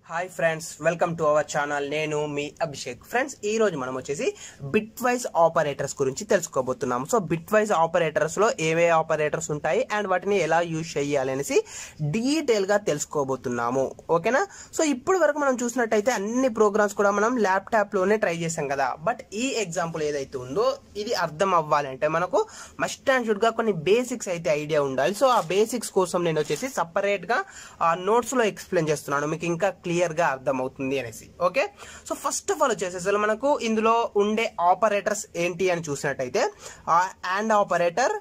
hi friends welcome to our channel నేను మీ Abhishek friends ఈ రోజు మనం వచ్చేసి బిట్ వైజ్ ఆపరేటర్స్ గురించి తెలుసుకోబోతున్నాము సో బిట్ వైజ్ ఆపరేటర్స్ లో ఏవే ఆపరేటర్స్ ఉంటాయి అండ్ వాటిని ఎలా యూజ్ చేయాలి అనేసి డీటెయిల్ గా తెలుసుకోబోతున్నాము ఓకేనా సో ఇప్పుడు వరకు మనం చూసినట్టయితే అన్ని ప్రోగ్రామ్స్ కూడా మనం ల్యాప్టాప్ లోనే ట్రై చేసాం కదా బట్ ఈ ఎగ్జాంపుల్ ఏదైతే ఉందో ఇది అర్థం అవ్వాలంటే మనకు మస్ట్ అండ్ షుడ్ గా కొన్ని బేసిక్స్ అయితే ఐడియా ఉండాలి సో ఆ బేసిక్స్ కోసం నేను వచ్చేసి సపరేట్ గా ఆ నోట్స్ లో ఎక్స్ప్లెయిన్ చేస్తున్నాను మీకు ఇంకా క్లియర్ గా అర్థమవుతుంది అనేసి okay so first of all వచ్చేసి అసలు మనకు ఇందులో ఉండే ఆపరేటర్స్ ఏంటి అని చూసినట్టయితే and operator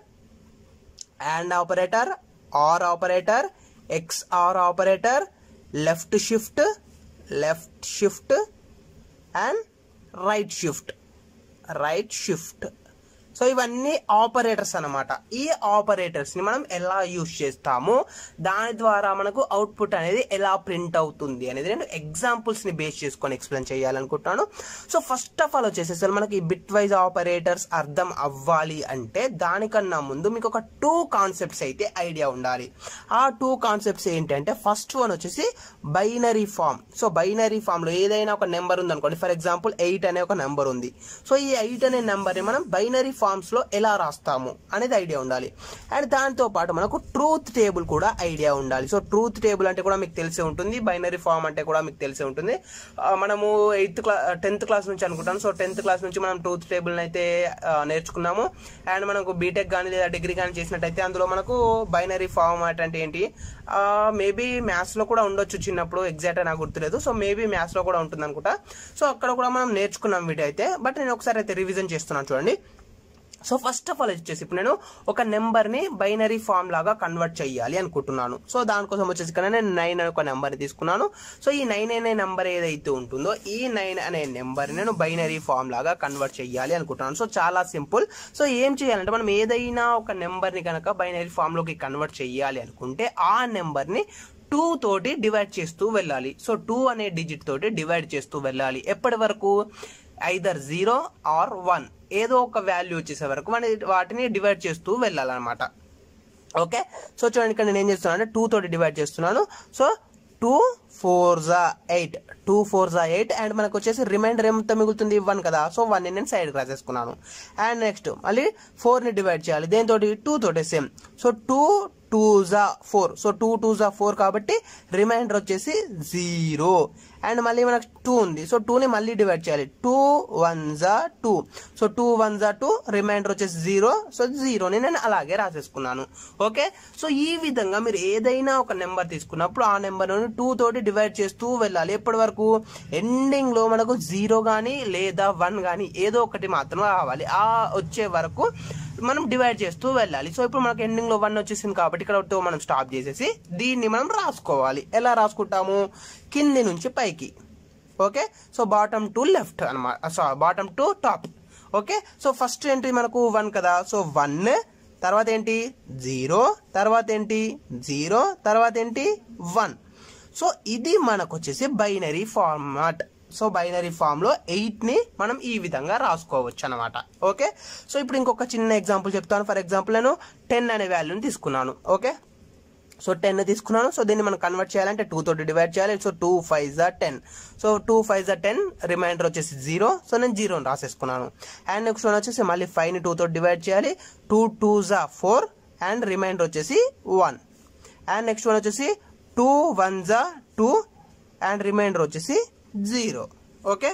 and operator or operator XOR operator left shift left shift and right shift right shift so ఇవన్నీ ఆపరేటర్స్ అన్నమాట ఈ ఆపరేటర్స్ ని మనం ఎలా యూజ్ చేస్తాము దాని ద్వారా మనకు అవుట్పుట్ అనేది ఎలా ప్రింట్ అవుతుంది అనేది నేను ఎగ్జాంపుల్స్ ని బేస్ చేసుకొని ఎక్స్ప్లెయిన్ చేయాలనుకుంటున్నాను సో ఫస్ట్ ఆఫ్ ఆల్ వచ్చేసి అసలు మనకి బిట్ వైజ్ ఆపరేటర్స్ అర్థం అవ్వాలి అంటే దానికన్నా ముందు మీకు ఒక టూ కాన్సెప్ట్స్ అయితే ఐడియా ఉండాలి ఆ టూ కాన్సెప్ట్స్ ఏంటంటే ఫస్ట్ వన్ వచ్చేసి binary form so binary form లో ఏదైనా ఒక నెంబర్ ఉంది అనుకోండి ఫర్ ఎగ్జాంపుల్ ఎయిట్ అనే ఒక నెంబర్ ఉంది సో ఈ ఎయిట్ అనే నెంబర్ ని మనం బైనరీ ఫామ్స్ లో ఎలా రాస్తాము అనేది ఐడియా ఉండాలి అండ్ దాంతో పాటు మనకు ట్రూత్ టేబుల్ కూడా ఐడియా ఉండాలి సో ట్రూత్ టేబుల్ అంటే కూడా మీకు తెలిసే ఉంటుంది బైనరీ ఫామ్ అంటే కూడా మీకు తెలిసే ఉంటుంది ఆ, మనము ఎయిత్ క్లా టెన్త్ క్లాస్ నుంచి అనుకుంటాను సో టెన్త్ క్లాస్ నుంచి మనం ట్రూత్ టేబుల్ అయితే ఆ, నేర్చుకున్నాము అండ్ మనకు బీటెక్ కానీ లేదా డిగ్రీ కానీ చేసినట్టయితే అందులో మనకు బైనరీ ఫార్మాట్ అంటే ఏంటి మేబీ మ్యాథ్స్ లో కూడా ఉండొచ్చు చిన్నప్పుడు ఎగ్జాక్ట్ నాకు గుర్తులేదు సో మేబీ మ్యాథ్స్ లో కూడా ఉంటుంది అనుకుంటా సో అక్కడ కూడా మనం నేర్చుకున్నాం వీటి అయితే బట్ నేను ఒకసారి అయితే రివిజన్ చేస్తున్నాను చూడండి సో ఫస్ట్ ఆఫ్ ఆల్ వచ్చేసి ఇప్పుడు నేను ఒక నెంబర్ ని బైనరీ ఫామ్ లాగా కన్వర్ట్ చేయాలి అనుకుంటున్నాను సో దానికోసం వచ్చేసి ఇక్కడ నేను నైన్ అనే ఒక నెంబర్ తీసుకున్నాను సో ఈ నైన్ అనే నెంబర్ ఏదైతే ఉంటుందో ఈ నైన్ అనే నెంబర్ నేను బైనరీ ఫామ్ లాగా కన్వర్ట్ చేయాలి అనుకుంటున్నాను సో చాలా సింపుల్ సో ఏం చేయాలంటే మనం ఏదైనా ఒక నెంబర్ ని కనుక బైనరీ ఫామ్ లోకి కన్వర్ట్ చేయాలి అనుకుంటే ఆ నెంబర్ ని టూ తోటి డివైడ్ చేస్తూ వెళ్ళాలి సో టూ అనే డిజిట్ తోటి డివైడ్ చేస్తూ వెళ్ళాలి ఎప్పటి వరకు ఐదర్ జీరో ఆర్ వన్ ఏదో ఒక వాల్యూ వచ్చేసే వరకు మన వాటిని డివైడ్ చేస్తూ వెళ్ళాలన్నమాట ఓకే సో చూడండి ఇక్కడ నేను ఏం చేస్తున్నాను అంటే టూ తోటి డివైడ్ చేస్తున్నాను సో టూ ఫోర్ జా ఎయిట్ టూ ఫోర్ జా ఎయిట్ అండ్ మనకు వచ్చేసి రిమైండర్ ఎంత మిగులుతుంది వన్ కదా సో వన్ నేను సైడ్ రాసేసుకున్నాను అండ్ నెక్స్ట్ మళ్ళీ ఫోర్ ని డివైడ్ చేయాలి దేంతో టూ తోటి సేమ్ సో టూ టూ జా ఫోర్ సో టూ టూ జా ఫోర్ కాబట్టి రిమైండర్ వచ్చేసి జీరో అండ్ మళ్ళీ మనకు టూ ఉంది సో టూని మళ్ళీ డివైడ్ చేయాలి టూ వన్ జా టూ సో టూ వన్ జా టూ రిమైండర్ వచ్చేసి జీరో సో జీరోని నేను అలాగే రాసేసుకున్నాను ఓకే సో ఈ విధంగా మీరు ఏదైనా ఒక నెంబర్ తీసుకున్నప్పుడు ఆ నెంబర్ని టూ తోటి డివైడ్ చేస్తూ వెళ్ళాలి ఎప్పటి వరకు ఎండింగ్ లో మనకు జీరో కానీ లేదా వన్ కానీ ఏదో ఒకటి మాత్రం రావాలి ఆ వచ్చే వరకు మనం డివైడ్ చేస్తూ వెళ్ళాలి సో ఇప్పుడు మనకు ఎండింగ్ లో వన్ వచ్చేసింది కాబట్టి ఇక్కడ తో మనం స్టాప్ చేసేసి దీన్ని మనం రాసుకోవాలి ఎలా రాసుకుంటాము కింది నుంచి పైకి okay so bottom to left అనమాట so bottom to top okay so first ఏంటి మనకు వన్ కదా సో వన్ తర్వాత ఏంటి జీరో తర్వాత ఏంటి జీరో తర్వాత ఏంటి వన్ సో ఇది మనకు వచ్చేసి binary format so binary form లో ఎయిట్ ని మనం ఈ విధంగా రాసుకోవచ్చు అనమాట ఓకే సో ఇప్పుడు ఇంకొక చిన్న ఎగ్జాంపుల్ చెప్తాను ఫర్ ఎగ్జాంపుల్ నేను టెన్ అనే వాల్యూని తీసుకున్నాను ఓకే సో టెన్ తీసుకున్నాను సో దీన్ని మనం కన్వర్ట్ చేయాలంటే టూ తోటి డివైడ్ చేయాలి సో టూ ఫైవ్ జా టెన్ సో టూ ఫైవ్ జా టెన్ రిమైండర్ వచ్చేసి జీరో సో నేను జీరోని రాసేసుకున్నాను అండ్ నెక్స్ట్ వన్ వచ్చేసి మళ్ళీ ఫైవ్ ని టూ తోటి డివైడ్ చేయాలి టూ టూ జా ఫోర్ అండ్ రిమైండర్ వచ్చేసి వన్ అండ్ నెక్స్ట్ వన్ వచ్చేసి టూ వన్ జా టూ అండ్ రిమైండర్ వచ్చేసి జీరో ఓకే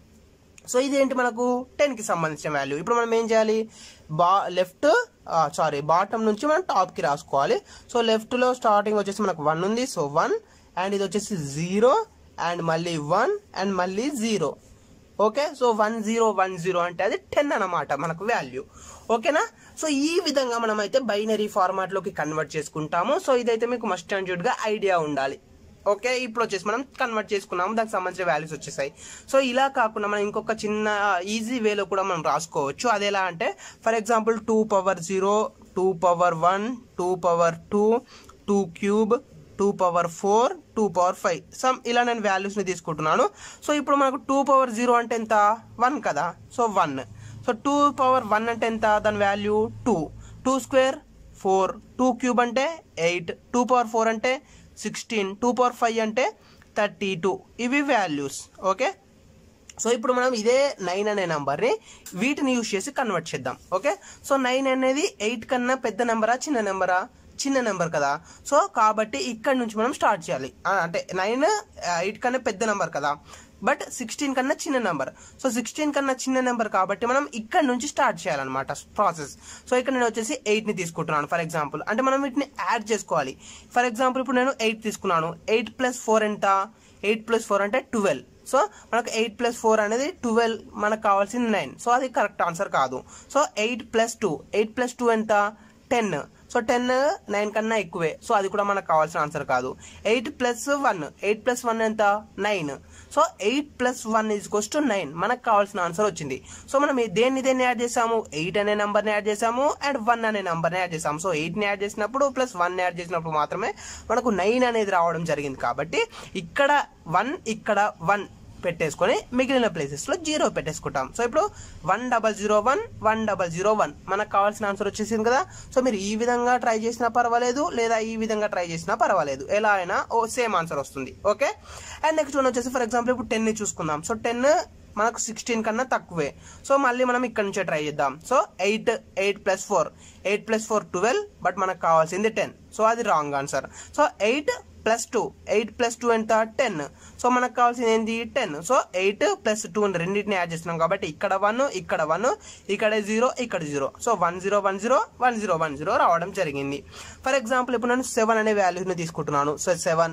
సో ఇదేంటి మనకు టెన్ కి సంబంధించిన వాల్యూ ఇప్పుడు మనం ఏం చేయాలి బా లెఫ్ట్ సారీ బాటమ్ నుంచి మనం టాప్ కి రాసుకోవాలి సో లెఫ్ట్ లో స్టార్టింగ్ వచ్చేసి మనకు వన్ ఉంది సో వన్ అండ్ ఇది వచ్చేసి జీరో అండ్ మళ్ళీ వన్ అండ్ మళ్ళీ zero okay so one zero one zero అంటే అది టెన్ అన్నమాట మనకు వాల్యూ ఓకేనా సో ఈ విధంగా మనం అయితే బైనరీ ఫార్మాట్ లోకి కన్వర్ట్ చేసుకుంటాము సో ఇదైతే మీకు మస్ట్ అండ్ గా ఐడియా ఉండాలి ఓకే ఇప్పుడు వచ్చేసి మనం కన్వర్ట్ చేసుకున్నాము దానికి సంబంధించిన వాల్యూస్ వచ్చేసాయి సో ఇలా కాకుండా మనం ఇంకొక చిన్న ఈజీ వేలో కూడా మనం రాసుకోవచ్చు అది ఎలా అంటే for example two power zero two power one two power two two cube two power four two power five sum ఇలా నేను వాల్యూస్ని తీసుకుంటున్నాను సో ఇప్పుడు మనకు టూ పవర్ జీరో అంటే ఎంత వన్ కదా so one so two power one అంటే ఎంత దాని value two two square four two cube అంటే ఎయిట్ టూ పవర్ ఫోర్ అంటే సిక్స్టీన్ టూ పవర్ ఫైవ్ అంటే థర్టీ టూ ఇవి వాల్యూస్ ఓకే సో ఇప్పుడు మనం ఇదే నైన్ అనే నెంబర్ని వీటిని యూజ్ చేసి కన్వర్ట్ చేద్దాం ఓకే సో నైన్ అనేది ఎయిట్ కన్నా పెద్ద నెంబరా చిన్న నెంబరా చిన్న నెంబర్ కదా సో కాబట్టి ఇక్కడ నుంచి మనం స్టార్ట్ చేయాలి ఆ, అంటే నైన్ ఎయిట్ కన్నా పెద్ద నెంబర్ కదా బట్ సిక్స్టీన్ కన్నా చిన్న నెంబర్ సో సిక్స్టీన్ కన్నా చిన్న నెంబర్ కాబట్టి మనం ఇక్కడ నుంచి స్టార్ట్ చేయాలన్నమాట ప్రాసెస్ సో ఇక్కడ నేను వచ్చేసి ఎయిట్ని తీసుకుంటున్నాను ఫర్ ఎగ్జాంపుల్ అంటే మనం వీటిని యాడ్ చేసుకోవాలి ఫర్ ఎగ్జాంపుల్ ఇప్పుడు నేను ఎయిట్ తీసుకున్నాను ఎయిట్ ప్లస్ ఫోర్ ఎంత ఎయిట్ ప్లస్ ఫోర్ అంటే ట్వెల్వ్ సో మనకు ఎయిట్ ప్లస్ ఫోర్ అనేది ట్వెల్వ్ మనకు కావాల్సింది నైన్ సో అది కరెక్ట్ ఆన్సర్ కాదు so eight plus two eight plus two ఎంత టెన్ సో టెన్ నైన్ కన్నా ఎక్కువే సో అది కూడా మనకు కావాల్సిన ఆన్సర్ కాదు eight plus one eight plus one ఎంత nine so eight plus one is equals to nine మనకు కావాల్సిన ఆన్సర్ వచ్చింది సో మనం ఈ దేన్ని దేన్ని యాడ్ చేసాము ఎయిట్ అనే నెంబర్ని యాడ్ చేసాము అండ్ వన్ అనే నెంబర్ని యాడ్ చేసాము సో ఎయిట్ని యాడ్ చేసినప్పుడు ప్లస్ వన్ యాడ్ చేసినప్పుడు మాత్రమే మనకు నైన్ అనేది రావడం జరిగింది కాబట్టి ఇక్కడ వన్ ఇక్కడ వన్ పెట్టేసుకొని మిగిలిన ప్లేసెస్లో జీరో పెట్టేసుకుంటాం సో ఇప్పుడు one double zero one one double zero one మనకు కావాల్సిన ఆన్సర్ వచ్చేసింది కదా సో మీరు ఈ విధంగా ట్రై చేసినా పర్వాలేదు లేదా ఈ విధంగా ట్రై చేసినా పర్వాలేదు ఎలా అయినా ఓ సేమ్ ఆన్సర్ వస్తుంది ఓకే అండ్ నెక్స్ట్ వన్ వచ్చేసి ఫర్ ఎగ్జాంపుల్ ఇప్పుడు టెన్ చూసుకుందాం సో టెన్ మనకు సిక్స్టీన్ కన్నా తక్కువే సో మళ్ళీ మనం ఇక్కడ నుంచే ట్రై చేద్దాం so eight eight plus four eight plus four twelve but మనకు కావాల్సింది టెన్ సో అది wrong answer so eight plus two eight plus two ఎంత టెన్ సో మనకు కావాల్సింది ఏంటి ten so eight plus two రెండింటిని యాడ్ చేస్తున్నాం కాబట్టి ఇక్కడ వన్ ఇక్కడ వన్ ఇక్కడ జీరో ఇక్కడ zero so one zero one zero one zero one zero రావడం జరిగింది ఫర్ ఎగ్జాంపుల్ ఇప్పుడు నేను సెవెన్ అనే వాల్యూని తీసుకుంటున్నాను సో సెవెన్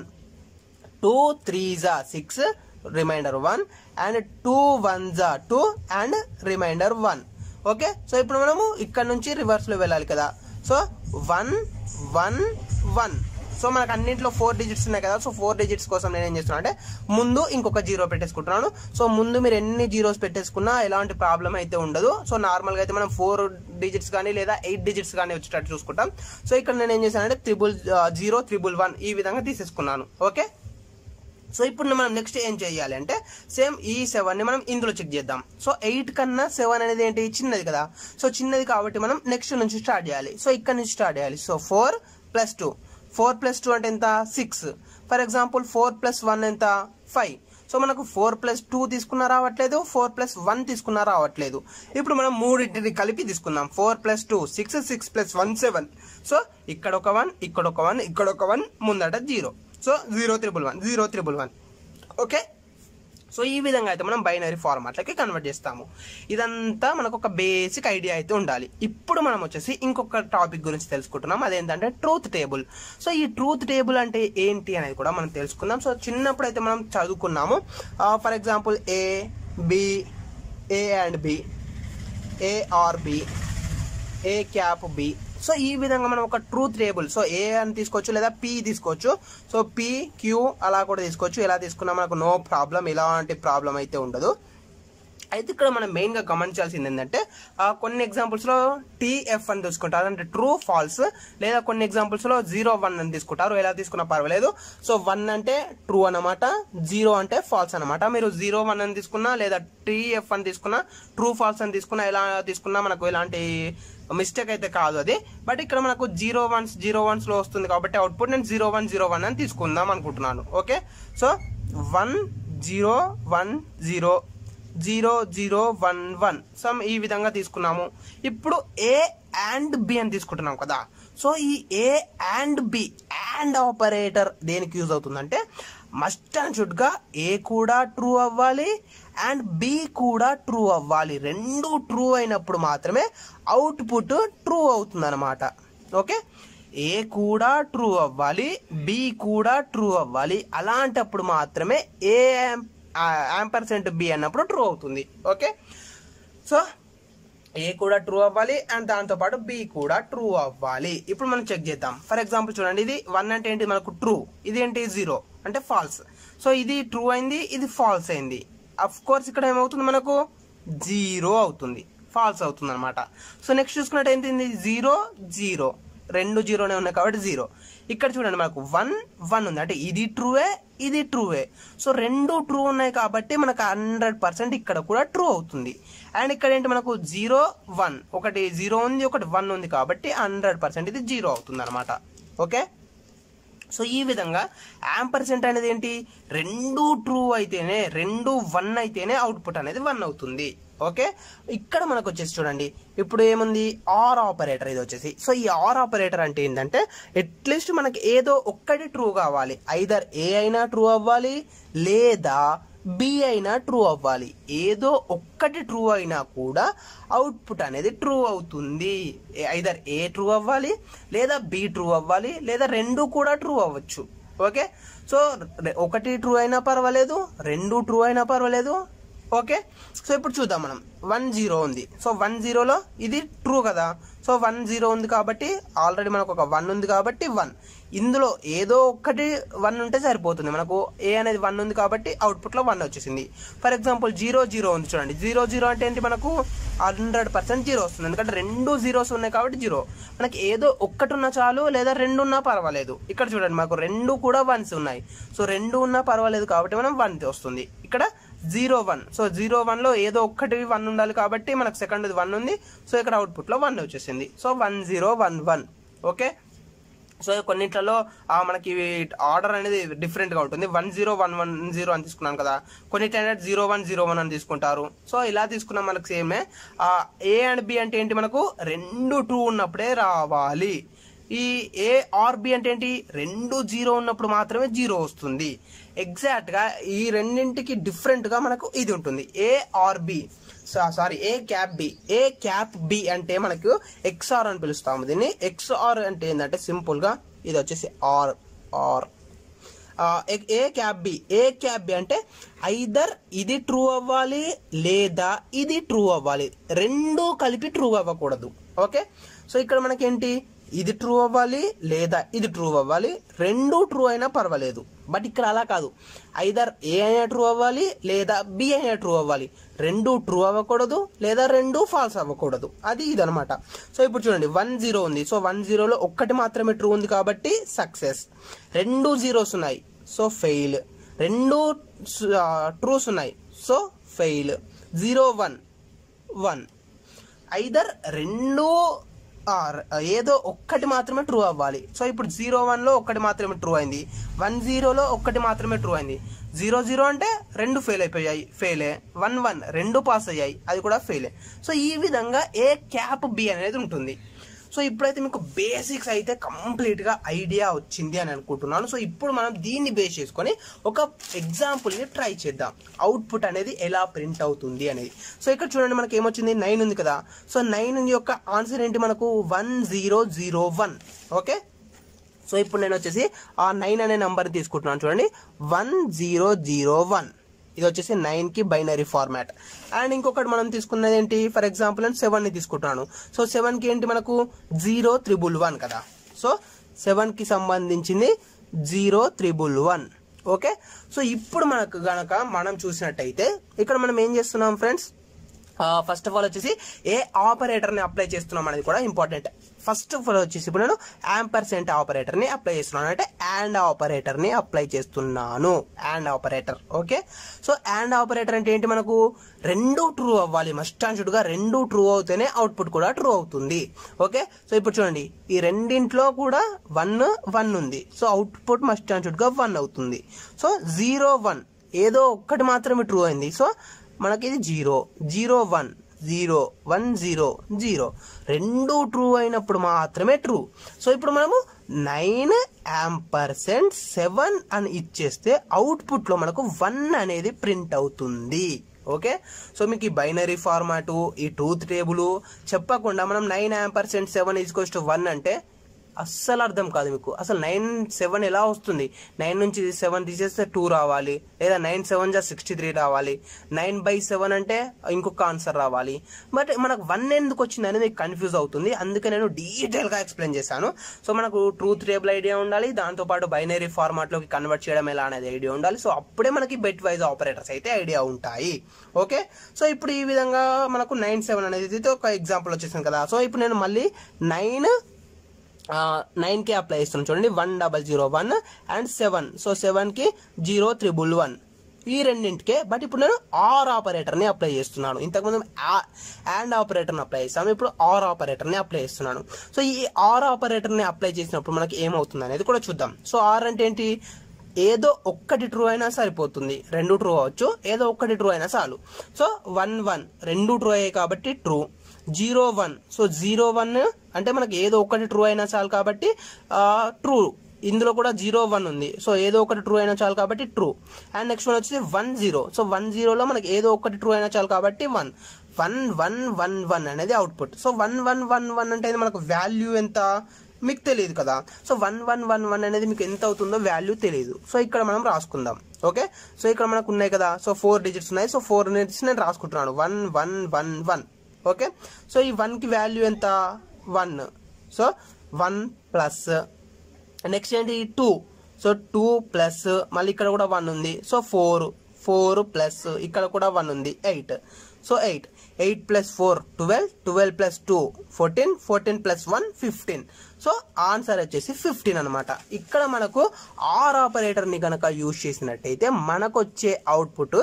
టూ త్రీ జా six reminder one and two one జా two and reminder one okay so ఇప్పుడు మనము ఇక్కడ నుంచి రివర్స్లో వెళ్ళాలి కదా so one one one so మనకు అన్నింటిలో ఫోర్ డిజిట్స్ ఉన్నాయి కదా సో ఫోర్ డిజిట్స్ కోసం నేను ఏం చేస్తున్నాను అంటే ముందు ఇంకొక జీరో పెట్టేసుకుంటున్నాను సో ముందు మీరు ఎన్ని జీరోస్ పెట్టేసుకున్నా ఎలాంటి ప్రాబ్లం అయితే ఉండదు సో నార్మల్గా అయితే మనం ఫోర్ డిజిట్స్ కానీ లేదా ఎయిట్ డిజిట్స్ కానీ వచ్చేటట్టు చూసుకుంటాం సో ఇక్కడ నేను ఏం చేశానంటే త్రిబుల్ జీరో త్రిబుల్ వన్ ఈ విధంగా తీసేసుకున్నాను ఓకే సో ఇప్పుడు మనం నెక్స్ట్ ఏం చేయాలి అంటే సేమ్ ఈ సెవెన్ ని మనం ఇందులో చెక్ చేద్దాం సో ఎయిట్ కన్నా సెవెన్ అనేది ఏంటి చిన్నది కదా సో చిన్నది కాబట్టి మనం నెక్స్ట్ నుంచి స్టార్ట్ చేయాలి సో ఇక్కడ నుంచి స్టార్ట్ చేయాలి so four plus two four plus two అంటే ఎంత six for example four plus one ఎంత ఫైవ్ సో మనకు ఫోర్ ప్లస్ టూ తీసుకున్నా రావట్లేదు ఫోర్ ప్లస్ వన్ తీసుకున్నా రావట్లేదు ఇప్పుడు మనం మూడింటిని కలిపి తీసుకుందాం four plus two six six plus one seven so ఇక్కడ ఒక వన్ ఇక్కడ ఒక వన్ ఇక్కడ ఒక వన్ ముందట zero so zero triple one zero triple one okay so ఈ విధంగా అయితే మనం బైనరీ ఫార్మాట్లకి కన్వర్ట్ చేస్తాము ఇదంతా మనకు ఒక బేసిక్ ఐడియా అయితే ఉండాలి ఇప్పుడు మనం వచ్చేసి ఇంకొక టాపిక్ గురించి తెలుసుకుంటున్నాం అదేంటంటే ట్రూత్ టేబుల్ సో ఈ ట్రూత్ టేబుల్ అంటే ఏంటి అనేది కూడా మనం తెలుసుకుందాం సో చిన్నప్పుడు అయితే మనం చదువుకున్నాము for example A B A and B A or B A cap B so ఈ విధంగా మనం ఒక ట్రూత్ టేబుల్ సో ఏ అని తీసుకోవచ్చు లేదా పి తీసుకోవచ్చు సో పి క్యూ అలా కూడా తీసుకోవచ్చు ఎలా తీసుకున్నా మనకు నో ప్రాబ్లం ఎలాంటి ప్రాబ్లం అయితే ఉండదు అయితే ఇక్కడ మనం మెయిన్గా గమనించాల్సింది ఏంటంటే ఆ, కొన్ని ఎగ్జాంపుల్స్లో టీఎఫ్ అని తీసుకుంటారు అంటే ట్రూ ఫాల్స్ లేదా కొన్ని ఎగ్జాంపుల్స్లో జీరో వన్ అని తీసుకుంటారు ఎలా తీసుకున్నా పర్వాలేదు సో వన్ అంటే ట్రూ అనమాట జీరో అంటే ఫాల్స్ అనమాట మీరు జీరో వన్ అని తీసుకున్నా లేదా టీఎఫ్ అని తీసుకున్నా ట్రూ ఫాల్స్ అని తీసుకున్నా ఎలా తీసుకున్నా మనకు ఎలాంటి మిస్టేక్ అయితే కాదు అది బట్ ఇక్కడ మనకు జీరో వన్స్ జీరో వన్స్ లో వస్తుంది కాబట్టి అవుట్పుట్ నేను జీరో వన్ జీరో వన్ అని తీసుకుందాం అనుకుంటున్నాను okay so one zero one zero zero zero one one sum ఈ విధంగా తీసుకున్నాము ఇప్పుడు ఏ అండ్ బి అని తీసుకుంటున్నాం కదా సో ఈ A and B and operator దేనికి యూజ్ అవుతుందంటే మస్ట్ అండ్ షుడ్గా ఏ కూడా ట్రూ అవ్వాలి అండ్ బి కూడా ట్రూ అవ్వాలి రెండు ట్రూ అయినప్పుడు మాత్రమే అవుట్పుట్ ట్రూ అవుతుంది అనమాట ఓకే ఏ కూడా ట్రూ అవ్వాలి బి కూడా ట్రూ అవ్వాలి అలాంటప్పుడు మాత్రమే ఏ యాంపర్సెంట్ బి అన్నప్పుడు ట్రూ అవుతుంది ఓకే సో ఏ కూడా ట్రూ అవ్వాలి అండ్ దాంతో పాటు బి కూడా ట్రూ అవ్వాలి ఇప్పుడు మనం చెక్ చేద్దాం ఫర్ ఎగ్జాంపుల్ చూడండి ఇది వన్ అంటే ఏంటి మనకు ట్రూ ఇది ఏంటి జీరో అంటే ఫాల్స్ సో ఇది ట్రూ అయింది ఇది ఫాల్స్ అయింది అఫ్ కోర్స్ ఇక్కడ ఏమవుతుంది మనకు జీరో అవుతుంది ఫాల్స్ అవుతుంది అనమాట సో నెక్స్ట్ చూసుకున్నట్టు ఏంటి జీరో జీరో రెండు జీరోనే ఉన్నాయి కాబట్టి జీరో ఇక్కడ చూడండి మనకు వన్ వన్ ఉంది అంటే ఇది ట్రూవే ఇది ట్రూవే సో రెండు ట్రూ ఉన్నాయి కాబట్టి మనకు హండ్రెడ్ పర్సెంట్ ఇక్కడ కూడా ట్రూ అవుతుంది అండ్ ఇక్కడ ఏంటి మనకు జీరో వన్ ఒకటి జీరో ఉంది ఒకటి వన్ ఉంది కాబట్టి హండ్రెడ్ పర్సెంట్ ఇది జీరో అవుతుంది అనమాట ఓకే సో ఈ విధంగా యాంపర్సెంట్ అనేది ఏంటి రెండు ట్రూ అయితేనే రెండు వన్ అయితేనే అవుట్పుట్ అనేది వన్ అవుతుంది ఓకే ఇక్కడ మనకు వచ్చేసి చూడండి ఇప్పుడు ఏముంది ఆర్ ఆపరేటర్ ఇది వచ్చేసి సో ఈ ఆర్ ఆపరేటర్ అంటే ఏంటంటే అట్లీస్ట్ మనకి ఏదో ఒక్కటి ట్రూ కావాలి ఐదర్ ఏ అయినా ట్రూ అవ్వాలి లేదా బి అయినా ట్రూ అవ్వాలి ఏదో ఒక్కటి ట్రూ అయినా కూడా అవుట్పుట్ అనేది ట్రూ అవుతుంది ఐదర్ ఏ ట్రూ అవ్వాలి లేదా బి ట్రూ అవ్వాలి లేదా రెండు కూడా ట్రూ అవ్వచ్చు ఓకే సో రె- ఒకటి ట్రూ అయినా పర్వాలేదు రెండు ట్రూ అయినా పర్వాలేదు ఓకే సో ఇప్పుడు చూద్దాం మనం వన్ జీరో ఉంది సో వన్ జీరోలో ఇది ట్రూ కదా సో వన్ జీరో ఉంది కాబట్టి ఆల్రెడీ మనకు ఒక వన్ ఉంది కాబట్టి వన్ ఇందులో ఏదో ఒక్కటి వన్ ఉంటే సరిపోతుంది మనకు ఏ అనేది వన్ ఉంది కాబట్టి అవుట్పుట్లో వన్ వచ్చేసింది ఫర్ ఎగ్జాంపుల్ జీరో జీరో ఉంది చూడండి జీరో జీరో అంటే ఏంటి మనకు హండ్రెడ్ పర్సెంట్ జీరో వస్తుంది ఎందుకంటే రెండు జీరోస్ ఉన్నాయి కాబట్టి జీరో మనకి ఏదో ఒక్కటి ఉన్నా చాలు లేదా రెండు ఉన్నా పర్వాలేదు ఇక్కడ చూడండి మాకు రెండు కూడా వన్స్ ఉన్నాయి సో రెండు ఉన్నా పర్వాలేదు కాబట్టి మనం వన్ వస్తుంది ఇక్కడ zero one so zero one లో ఏదో ఒక్కటి వన్ ఉండాలి కాబట్టి మనకు సెకండ్ వన్ ఉంది సో ఇక్కడ అవుట్పుట్ లో వన్ వచ్చేసింది so one zero one one okay so కొన్నిట్లలో ఆ, మనకి ఆర్డర్ అనేది డిఫరెంట్ గా ఉంటుంది one zero one one zero అని తీసుకున్నాను కదా కొన్నిటి అనేది జీరో వన్ జీరో వన్ అని తీసుకుంటారు సో ఇలా తీసుకున్నాం మనకు సేమే ఏ అండ్ బి అంటే ఏంటి మనకు రెండు టూ ఉన్నప్పుడే రావాలి ఈ ఏ ఆర్ బి అంటే ఏంటి రెండు జీరో ఉన్నప్పుడు మాత్రమే జీరో వస్తుంది ఎగ్జాక్ట్ గా ఈ రెండింటికి డిఫరెంట్ గా మనకు ఇది ఉంటుంది A or B sorry A cap B A cap B అంటే మనకు ఎక్స్ఆర్ అని పిలుస్తాము దీన్ని ఎక్స్ఆర్ అంటే ఏంటంటే సింపుల్ గా ఇది వచ్చేసి or or A cap B A cap B అంటే ఐదర్ ఇది ట్రూ అవ్వాలి లేదా ఇది ట్రూ అవ్వాలి రెండు కలిపి ట్రూ అవ్వకూడదు ఓకే సో ఇక్కడ మనకేంటి ఇది ట్రూ అవ్వాలి లేదా ఇది ట్రూ అవ్వాలి రెండు ట్రూ అయినా పర్వాలేదు బట్ ఇక్కడ అలా కాదు ఐదర్ ఏ అయినా ట్రూ అవ్వాలి లేదా బి అయినా ట్రూ అవ్వాలి రెండు ట్రూ అవ్వకూడదు లేదా రెండు ఫాల్స్ అవ్వకూడదు అది ఇదనమాట సో ఇప్పుడు చూడండి వన్ జీరో ఉంది సో వన్ జీరోలో ఒక్కటి మాత్రమే ట్రూ ఉంది కాబట్టి సక్సెస్ రెండు జీరోస్ ఉన్నాయి సో ఫెయిల్ రెండు ట్రూస్ ఉన్నాయి so fail zero one one either రెండు ఆ, ఏదో ఒక్కటి మాత్రమే ట్రూ అవ్వాలి సో ఇప్పుడు జీరో వన్లో ఒక్కటి మాత్రమే ట్రూ అయింది వన్ జీరోలో ఒక్కటి మాత్రమే ట్రూ అయింది జీరో జీరో అంటే రెండు ఫెయిల్ అయిపోయాయి ఫెయిలే వన్ వన్ రెండు పాస్ అయ్యాయి అది కూడా ఫెయిలే సో ఈ విధంగా ఏ క్యాప్ బి అనేది ఉంటుంది సో ఇప్పుడైతే మీకు బేసిక్స్ అయితే కంప్లీట్ గా ఐడియా వచ్చింది అని అనుకుంటున్నాను సో ఇప్పుడు మనం దీన్ని బేస్ చేసుకొని ఒక ఎగ్జాంపుల్ ని ట్రై చేద్దాం అవుట్పుట్ అనేది ఎలా ప్రింట్ అవుతుంది అనేది సో ఇక్కడ చూడండి మనకి ఏమొచ్చింది నైన్ ఉంది కదా సో నైన్ యొక్క ఆన్సర్ ఏంటి మనకు one zero zero one okay so ఇప్పుడు నేను వచ్చేసి ఆ నైన్ అనే నంబర్ తీసుకుంటున్నాను చూడండి వన్ జీరో జీరో వన్ ఇది వచ్చేసి నైన్ కి బైనరీ ఫార్మాట్ అండ్ ఇంకొకటి మనం తీసుకున్నది ఏంటి ఫర్ ఎగ్జాంపుల్ నేను సెవెన్ ని తీసుకుంటున్నాను సో సెవెన్ కి ఏంటి మనకు జీరో త్రిబుల్ వన్ కదా సో సెవెన్ కి సంబంధించింది zero triple one okay so ఇప్పుడు మనకు గనక మనం చూసినట్టయితే ఇక్కడ మనం ఏం చేస్తున్నాం ఫ్రెండ్స్ ఫస్ట్ ఆఫ్ ఆల్ వచ్చేసి ఏ ఆపరేటర్ ని అప్లై చేస్తున్నాం అనేది కూడా ఇంపార్టెంట్ ఫస్ట్ ఆఫ్ ఆల్ వచ్చేసి ఇప్పుడు నేను యాంపర్సెంట్ ఆపరేటర్ ని అప్లై చేస్తున్నాను అంటే అండ్ ఆపరేటర్ ని అప్లై చేస్తున్నాను and operator okay so and operator అంటే ఏంటి మనకు రెండు ట్రూ అవ్వాలి మస్ట్ అండ్ గా రెండు ట్రూ అవుతేనే అవుట్పుట్ కూడా ట్రూ అవుతుంది ఓకే సో ఇప్పుడు చూడండి ఈ రెండింట్లో కూడా వన్ వన్ ఉంది సో అవుట్పుట్ మస్ట్ అండ్ గా వన్ అవుతుంది సో జీరో వన్ ఏదో ఒక్కటి మాత్రమే ట్రూ అయింది సో మనకి ఇది zero zero one zero one zero zero రెండు ట్రూ అయినప్పుడు మాత్రమే ట్రూ సో ఇప్పుడు మనము నైన్ పర్సెంట్ సెవెన్ అని ఇచ్చేస్తే అవుట్పుట్ లో మనకు వన్ అనేది ప్రింట్ అవుతుంది ఓకే సో మీకు ఈ బైనరీ ఫార్మాటు ఈ ట్రూత్ టేబుల్ చెప్పకుండా మనం nine percent seven is equals to one అంటే అస్సలు అర్థం కాదు మీకు అసలు నైన్ సెవెన్ ఎలా వస్తుంది నైన్ నుంచి సెవెన్ తీసేస్తే టూ రావాలి లేదా నైన్ సెవెన్ జా సిక్స్టీ త్రీ రావాలి నైన్ బై సెవెన్ అంటే ఇంకొక ఆన్సర్ రావాలి బట్ మనకు వన్ ఎందుకు వచ్చింది అనేది మీకు కన్ఫ్యూజ్ అవుతుంది అందుకే నేను డీటెయిల్ గా ఎక్స్ప్లెయిన్ చేశాను సో మనకు ట్రూత్ టేబుల్ ఐడియా ఉండాలి దాంతో పాటు బైనరీ ఫార్మాట్ లోకి కన్వర్ట్ చేయడం ఎలా అనేది ఐడియా ఉండాలి సో అప్పుడే మనకి బెట్ వైజ్ ఆపరేటర్స్ అయితే ఐడియా ఉంటాయి ఓకే సో ఇప్పుడు ఈ విధంగా మనకు నైన్ సెవెన్ అనేది ఒక ఎగ్జాంపుల్ వచ్చేసింది కదా సో ఇప్పుడు నేను మళ్ళీ నైన్ నైన్ కి అప్లై చేస్తున్నాను చూడండి one double zero one and seven so seven కి జీరో త్రిబుల్ వన్ ఈ రెండింటికే బట్ ఇప్పుడు నేను ఆర్ ఆపరేటర్ని అప్లై చేస్తున్నాను ఇంతకుముందు అండ్ ఆపరేటర్ని అప్లై చేస్తాను ఇప్పుడు ఆర్ ఆపరేటర్ని అప్లై చేస్తున్నాను సో ఈ ఆర్ ఆపరేటర్ని అప్లై చేసినప్పుడు మనకి ఏమవుతుంది అనేది కూడా చూద్దాం సో ఆర్ అంటే ఏంటి ఏదో ఒక్కటి ట్రూ అయినా సరిపోతుంది రెండు ట్రూ అవ్వచ్చు ఏదో ఒక్కటి ట్రూ అయినా చాలు సో వన్ వన్ రెండు ట్రూ అయ్యాయి కాబట్టి true zero one so zero one అంటే మనకి ఏదో ఒకటి ట్రూ అయినా చాలు కాబట్టి ట్రూ ఇందులో కూడా జీరో వన్ ఉంది సో ఏదో ఒకటి ట్రూ అయినా చాలు కాబట్టి ట్రూ అండ్ నెక్స్ట్ వన్ వచ్చేసి వన్ జీరో సో వన్ జీరోలో మనకి ఏదో ఒకటి ట్రూ అయినా చాలు కాబట్టి one one one one one అనేది output so one one one one అంటే ఇది మనకు వాల్యూ ఎంత మీకు తెలియదు కదా so one one one one అనేది మీకు ఎంత అవుతుందో వాల్యూ తెలియదు సో ఇక్కడ మనం రాసుకుందాం ఓకే సో ఇక్కడ మనకు ఉన్నాయి కదా సో ఫోర్ డిజిట్స్ ఉన్నాయి సో ఫోర్ డిజిట్స్ నేను రాసుకుంటున్నాను one one one one okay so ఈ వన్కి వాల్యూ ఎంత one so one plus next ఏంటి టూ సో టూ ప్లస్ మళ్ళీ ఇక్కడ కూడా వన్ ఉంది సో ఫోర్ ఫోర్ ప్లస్ ఇక్కడ కూడా వన్ ఉంది eight so eight eight plus four twelve twelve plus two fourteen fourteen plus one fifteen so answer వచ్చేసి fifteen అనమాట ఇక్కడ మనకు ఆర్ ఆపరేటర్ని కనుక యూజ్ చేసినట్టయితే మనకు వచ్చే output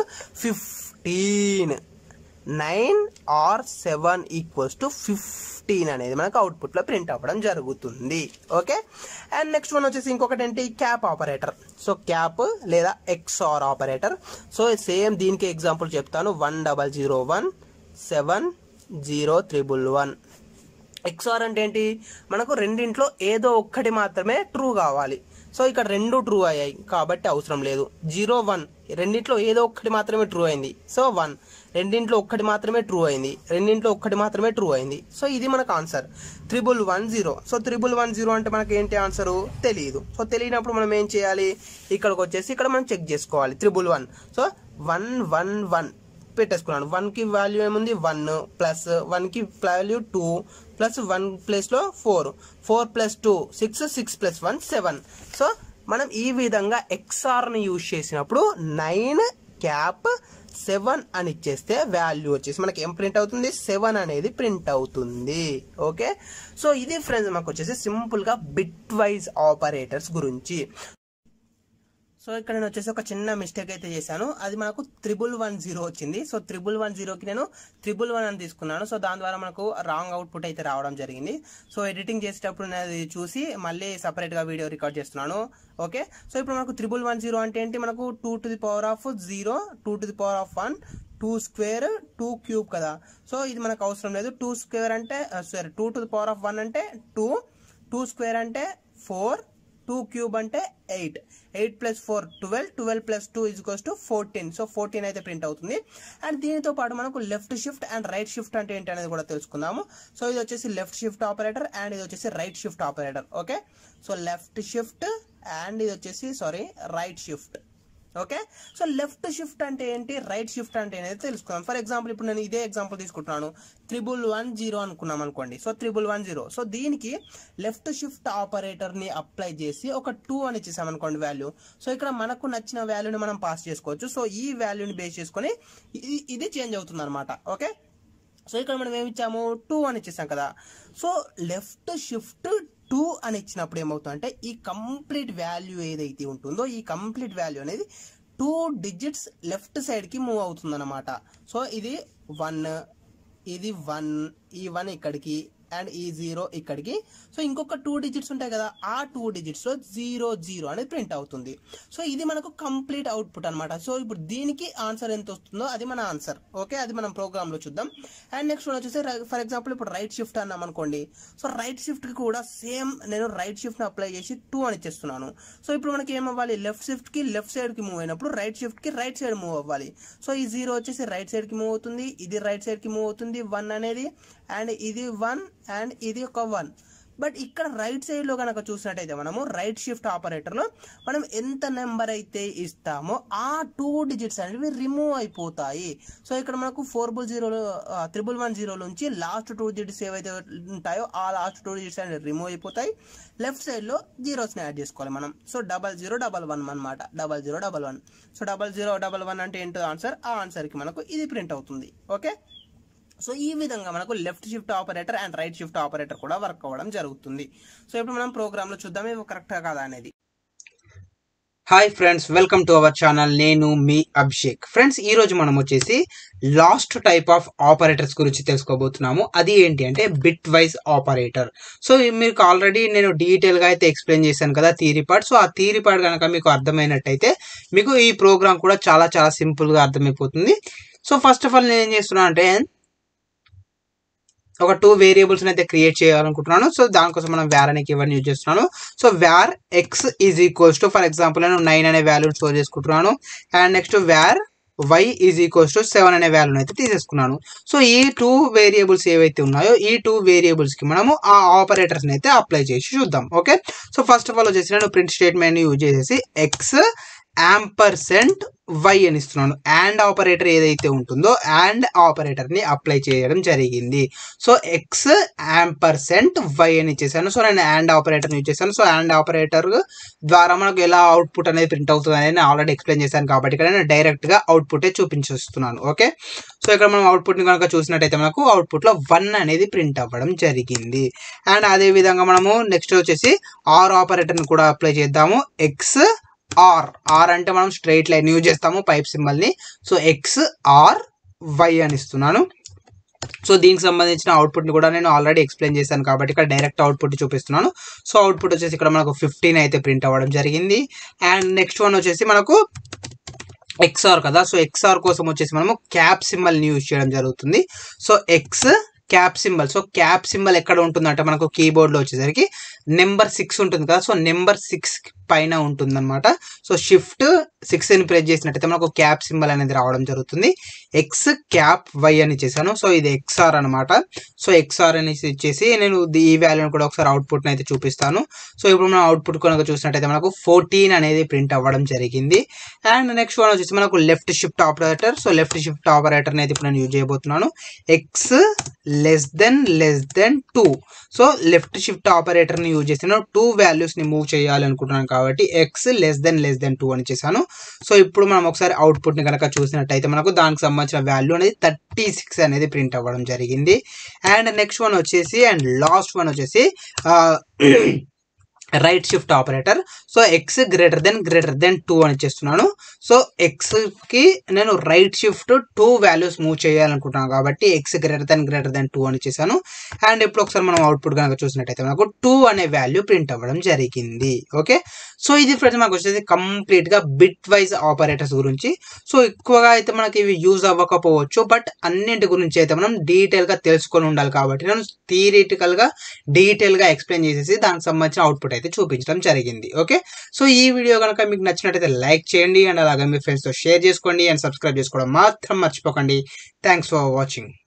fifteen nine or seven equals to fifteen అనేది మనకు అవుట్పుట్లో ప్రింట్ అవ్వడం జరుగుతుంది ఓకే అండ్ నెక్స్ట్ వన్ వచ్చేసి ఇంకొకటి ఏంటి క్యాప్ ఆపరేటర్ సో క్యాప్ లేదా ఎక్స్ఆర్ ఆపరేటర్ సో సేమ్ దీనికి ఎగ్జాంపుల్ చెప్తాను one double zero one seven zero triple one XOR అంటే ఏంటి మనకు రెండింట్లో ఏదో ఒక్కటి మాత్రమే ట్రూ కావాలి సో ఇక్కడ రెండు ట్రూ అయ్యాయి కాబట్టి అవసరం లేదు జీరో వన్ రెండింట్లో ఏదో ఒక్కటి మాత్రమే ట్రూ అయింది సో వన్ రెండింట్లో ఒక్కటి మాత్రమే ట్రూ అయింది రెండింట్లో ఒక్కటి మాత్రమే ట్రూ అయింది సో ఇది మనకు answer triple one zero so triple one zero అంటే మనకి ఏంటి ఆన్సర్ తెలియదు సో తెలియనప్పుడు మనం ఏం చేయాలి ఇక్కడికి వచ్చేసి ఇక్కడ మనం చెక్ చేసుకోవాలి triple one so one one one పెట్టేసుకున్నాను వన్కి వాల్యూ ఏముంది వన్ ప్లస్ వన్కి వాల్యూ టూ ప్లస్ వన్ ప్లేస్లో four four plus two six six plus one seven so మనం ఈ విధంగా ఎక్స్ఆర్ని యూజ్ చేసినప్పుడు నైన్ క్యాప్ సెవెన్ అని ఇచ్చేస్తే వాల్యూ వచ్చేసి మనకి ఏం ప్రింట్ అవుతుంది సెవెన్ అనేది ప్రింట్ అవుతుంది ఓకే సో ఇది ఫ్రెండ్స్ మాకు వచ్చేసి సింపుల్గా బిట్ వైజ్ ఆపరేటర్స్ గురించి సో ఇక్కడ నేను వచ్చేసి ఒక చిన్న మిస్టేక్ అయితే చేశాను అది మనకు త్రిబుల్ వన్ జీరో వచ్చింది సో త్రిబుల్ వన్ జీరోకి నేను త్రిబుల్ వన్ అని తీసుకున్నాను సో దాని ద్వారా మనకు రాంగ్ అవుట్పుట్ అయితే రావడం జరిగింది సో ఎడిటింగ్ చేసేటప్పుడు నేను అది చూసి మళ్ళీ సపరేట్గా వీడియో రికార్డ్ చేస్తున్నాను ఓకే సో ఇప్పుడు మనకు త్రిబుల్ వన్ జీరో అంటే ఏంటి మనకు two to the power of zero two to the power of one two square two cube కదా సో ఇది మనకు అవసరం లేదు టూ స్క్వేర్ అంటే sorry two to the power of one అంటే టూ టూ స్క్వేర్ అంటే ఫోర్ టూ క్యూబ్ అంటే eight eight plus four twelve twelve plus two is to fourteen so fourteen అయితే ప్రింట్ అవుతుంది అండ్ దీనితో పాటు మనకు left shift and right shift అంటే ఏంటి అనేది కూడా తెలుసుకుందాము సో ఇది వచ్చేసి లెఫ్ట్ షిఫ్ట్ ఆపరేటర్ అండ్ ఇది వచ్చేసి right shift operator okay so left shift and ఇది వచ్చేసి sorry right shift okay so left shift అంటే ఏంటి రైట్ షిఫ్ట్ అంటే అనేది తెలుసుకుందాం ఫర్ ఎగ్జాంపుల్ ఇప్పుడు నేను ఇదే ఎగ్జాంపుల్ తీసుకుంటున్నాను త్రిబుల్ వన్ జీరో అనుకున్నాం అనుకోండి so triple one zero so దీనికి లెఫ్ట్ షిఫ్ట్ ఆపరేటర్ ని అప్లై చేసి ఒక టూ అని ఇచ్చేసాం అనుకోండి వాల్యూ సో ఇక్కడ మనకు నచ్చిన వాల్యూని మనం పాస్ చేసుకోవచ్చు సో ఈ వాల్యూని బేస్ చేసుకొని ఇది ఇది చేంజ్ అవుతుంది అనమాట ఓకే సో ఇక్కడ మనం ఏమి ఇచ్చాము టూ అని ఇచ్చేసాం కదా సో లెఫ్ట్ షిఫ్ట్ టూ అని ఇచ్చినప్పుడు ఏమవుతుందంటే ఈ కంప్లీట్ వాల్యూ ఏదైతే ఉంటుందో ఈ కంప్లీట్ వాల్యూ అనేది టూ డిజిట్స్ లెఫ్ట్ సైడ్ కి మూవ్ అవుతుంది అనమాట సో ఇది వన్ ఇది వన్ ఈ వన్ ఇక్కడికి అండ్ ఈ జీరో ఇక్కడికి సో ఇంకొక టూ డిజిట్స్ ఉంటాయి కదా ఆ టూ డిజిట్స్ లో జీరో జీరో అనేది ప్రింట్ అవుతుంది సో ఇది మనకు కంప్లీట్ అవుట్పుట్ అనమాట సో ఇప్పుడు దీనికి ఆన్సర్ ఎంత వస్తుందో అది మన ఆన్సర్ ఓకే అది మనం ప్రోగ్రామ్ లో చూద్దాం అండ్ నెక్స్ట్ వచ్చేసి ఫర్ ఎగ్జాంపుల్ ఇప్పుడు రైట్ షిఫ్ట్ అన్నాం అనుకోండి సో రైట్ షిఫ్ట్ కి కూడా సేమ్ నేను రైట్ షిఫ్ట్ ని అప్లై చేసి టూ అని ఇచ్చేస్తున్నాను సో ఇప్పుడు మనకి ఏమవ్వాలి లెఫ్ట్ షిఫ్ట్ కి లెఫ్ట్ సైడ్ కి మూవ్ అయినప్పుడు రైట్ షిఫ్ట్ కి రైట్ సైడ్ మూవ్ అవ్వాలి సో ఈ జీరో వచ్చేసి రైట్ సైడ్ కి మూవ్ అవుతుంది ఇది రైట్ సైడ్ కి మూవ్ అవుతుంది వన్ అనేది అండ్ ఇది వన్ అండ్ ఇది ఒక వన్ బట్ ఇక్కడ రైట్ సైడ్ లో కనుక చూసినట్టయితే మనము రైట్ షిఫ్ట్ ఆపరేటర్ లో మనం ఎంత నెంబర్ అయితే ఇస్తామో ఆ టూ డిజిట్స్ అనేవి రిమూవ్ అయిపోతాయి సో ఇక్కడ మనకు ఫోర్ బుల్ జీరో త్రిబుల్ వన్ జీరో నుంచి లాస్ట్ టూ డిజిట్స్ ఏవైతే ఉంటాయో ఆ లాస్ట్ టూ డిజిట్స్ అనేవి రిమూవ్ అయిపోతాయి లెఫ్ట్ సైడ్ లో జీరోస్ ని యాడ్ చేసుకోవాలి మనం so double zero double one అనమాట double zero double one so double zero double one అంటే ఏంటో ఆన్సర్ ఆ ఆన్సర్ కి మనకు ఇది ప్రింట్ అవుతుంది ఓకే సో ఈ విధంగా మనకు left shift operator and right shift operator కూడా వర్క్ అవ్వడం జరుగుతుంది సో ఇప్పుడు మనం ప్రోగ్రామ్ లో చూద్దాం ఇవి కరెక్టా కాదా అనేది hi friends welcome to our channel నేను మీ అభిషేక్ ఫ్రెండ్స్ ఈ రోజు మనం వచ్చేసి లాస్ట్ టైప్ ఆఫ్ ఆపరేటర్స్ గురించి తెలుసుకోబోతున్నాము అది ఏంటి అంటే బిట్ వైజ్ ఆపరేటర్ సో మీకు ఆల్రెడీ నేను డీటెయిల్ గా అయితే ఎక్స్ప్లెయిన్ చేశాను కదా థీరీ పార్ట్ సో ఆ థీరీ పార్ట్ కనుక మీకు అర్థమైనట్టయితే మీకు ఈ ప్రోగ్రామ్ కూడా చాలా చాలా సింపుల్ గా అర్థమైపోతుంది సో ఫస్ట్ ఆఫ్ ఆల్ నేను ఏం చేస్తున్నా అంటే ఒక టూ వేరియబుల్స్ అయితే క్రియేట్ చేయాలనుకుంటున్నాను సో దానికోసం మనం వ్యార్ అనే ఇవన్నీ యూజ్ చేస్తున్నాను so var x is equals to for example నేను నైన్ అనే వాల్యూ స్టోర్ చేసుకుంటున్నాను and next var y is equals to seven అనే వాల్యూని అయితే తీసేసుకున్నాను సో ఈ టూ వేరియబుల్స్ ఏవైతే ఉన్నాయో ఈ టూ వేరియబుల్స్ కి మనము ఆ ఆపరేటర్స్ అయితే అప్లై చేసి చూద్దాం okay so first of all వచ్చేసి నేను ప్రింట్ స్టేట్మెంట్ యూజ్ చేసేసి ఎక్స్ యాంపర్సెంట్ వై అని ఇస్తున్నాను అండ్ ఆపరేటర్ ఏదైతే ఉంటుందో అండ్ ఆపరేటర్ ని అప్లై చేయడం జరిగింది సో ఎక్స్ యాంపర్సెంట్ వై అని ఇచ్చేసాను సో నేను అండ్ ఆపరేటర్ యూజ్ చేశాను సో అండ్ ఆపరేటర్ ద్వారా మనకు ఎలా అవుట్పుట్ అనేది ప్రింట్ అవుతుంది అనేది నేను ఆల్రెడీ ఎక్స్ప్లెయిన్ చేశాను కాబట్టి ఇక్కడ నేను డైరెక్ట్ గా అవుట్పుట్ చూపించేస్తున్నాను ఓకే సో ఇక్కడ మనం అవుట్పుట్ ని కనుక చూసినట్టయితే మనకు అవుట్పుట్ లో వన్ అనేది ప్రింట్ అవ్వడం జరిగింది అండ్ అదే విధంగా మనము నెక్స్ట్ వచ్చేసి ఆర్ ఆపరేటర్ ని కూడా అప్లై చేద్దాము ఎక్స్ ఆర్ ఆర్ అంటే మనం స్ట్రైట్ లైన్ యూజ్ చేస్తాము పైప్ సింబల్ ని సో ఎక్స్ ఆర్ వై అని ఇస్తున్నాను సో దీనికి సంబంధించిన అవుట్పుట్ ని కూడా నేను ఆల్రెడీ ఎక్స్ప్లెయిన్ చేశాను కాబట్టి ఇక్కడ డైరెక్ట్ అవుట్పుట్ చూపిస్తున్నాను సో అవుట్పుట్ వచ్చేసి ఇక్కడ మనకు ఫిఫ్టీన్ అయితే ప్రింట్ అవ్వడం జరిగింది అండ్ నెక్స్ట్ వన్ వచ్చేసి మనకు ఎక్స్ఆర్ కదా సో ఎక్స్ఆర్ కోసం వచ్చేసి మనము క్యాప్ సింబల్ ని యూజ్ చేయడం జరుగుతుంది so x cap symbol so cap symbol ఎక్కడ ఉంటుందంటే మనకు కీబోర్డ్ లో వచ్చేసరికి నెంబర్ సిక్స్ ఉంటుంది కదా సో నెంబర్ సిక్స్ పైన ఉంటుంది అనమాట సో షిఫ్ట్ సిక్స్ అని ప్రెస్ చేసినట్టయితే మనకు క్యాప్ సింబల్ అనేది రావడం జరుగుతుంది ఎక్స్ క్యాప్ వై అని ఇచ్చేసాను సో ఇది ఎక్స్ఆర్ అనమాట సో ఎక్స్ఆర్ అనేసి ఇచ్చేసి నేను ఈ వాల్యూని కూడా ఒకసారి అవుట్పుట్ అయితే చూపిస్తాను సో ఇప్పుడు మనం అవుట్పుట్ కనుక చూసినట్టయితే మనకు ఫోర్టీన్ అనేది ప్రింట్ అవ్వడం జరిగింది అండ్ నెక్స్ట్ వన్ వచ్చేసి మనకు left shift operator so left shift operator అయితే ఇప్పుడు నేను యూజ్ చేయబోతున్నాను x less than less than two so left shift operator ని యూజ్ చేసి నేను టూ వాల్యూస్ ని మూవ్ చేయాలి అనుకుంటున్నాను కాబట్టి x less than less than two అని చేశాను సో ఇప్పుడు మనం ఒకసారి అవుట్పుట్ ని కనుక చూసినట్టయితే మనకు దానికి సంబంధించిన వాల్యూ అనేది థర్టీ సిక్స్ అనేది ప్రింట్ అవ్వడం జరిగింది అండ్ నెక్స్ట్ వన్ వచ్చేసి అండ్ లాస్ట్ వన్ వచ్చేసి right shift operator so x greater than greater than two అని చేస్తున్నాను సో ఎక్స్ కి నేను right shift two values move చేయాలనుకుంటున్నాను కాబట్టి x greater than greater than two అని చేశాను అండ్ ఇప్పుడు ఒకసారి మనం అవుట్పుట్ కనుక చూసినట్టయితే మనకు టూ అనే వాల్యూ ప్రింట్ అవ్వడం జరిగింది ఓకే సో ఇది ఫ్రెండ్స్ మనకు వచ్చేసి కంప్లీట్ గా బిట్ వైజ్ ఆపరేటర్స్ గురించి సో ఎక్కువగా అయితే మనకి ఇవి యూజ్ అవ్వకపోవచ్చు బట్ అన్నింటి గురించి అయితే మనం డీటెయిల్ గా తెలుసుకొని ఉండాలి కాబట్టి నేను థియరిటికల్ గా డీటెయిల్ గా ఎక్స్ప్లెయిన్ చేసేసి దానికి సంబంధించిన అవుట్పుట్ అయితే చూపించడం జరిగింది ఓకే సో ఈ వీడియో కనుక మీకు నచ్చినట్టయితే లైక్ చేయండి అండ్ అలాగే మీ ఫ్రెండ్స్తో షేర్ చేసుకోండి అండ్ సబ్స్క్రైబ్ చేసుకోవడం మాత్రం మర్చిపోకండి థ్యాంక్స్ ఫర్ వాచింగ్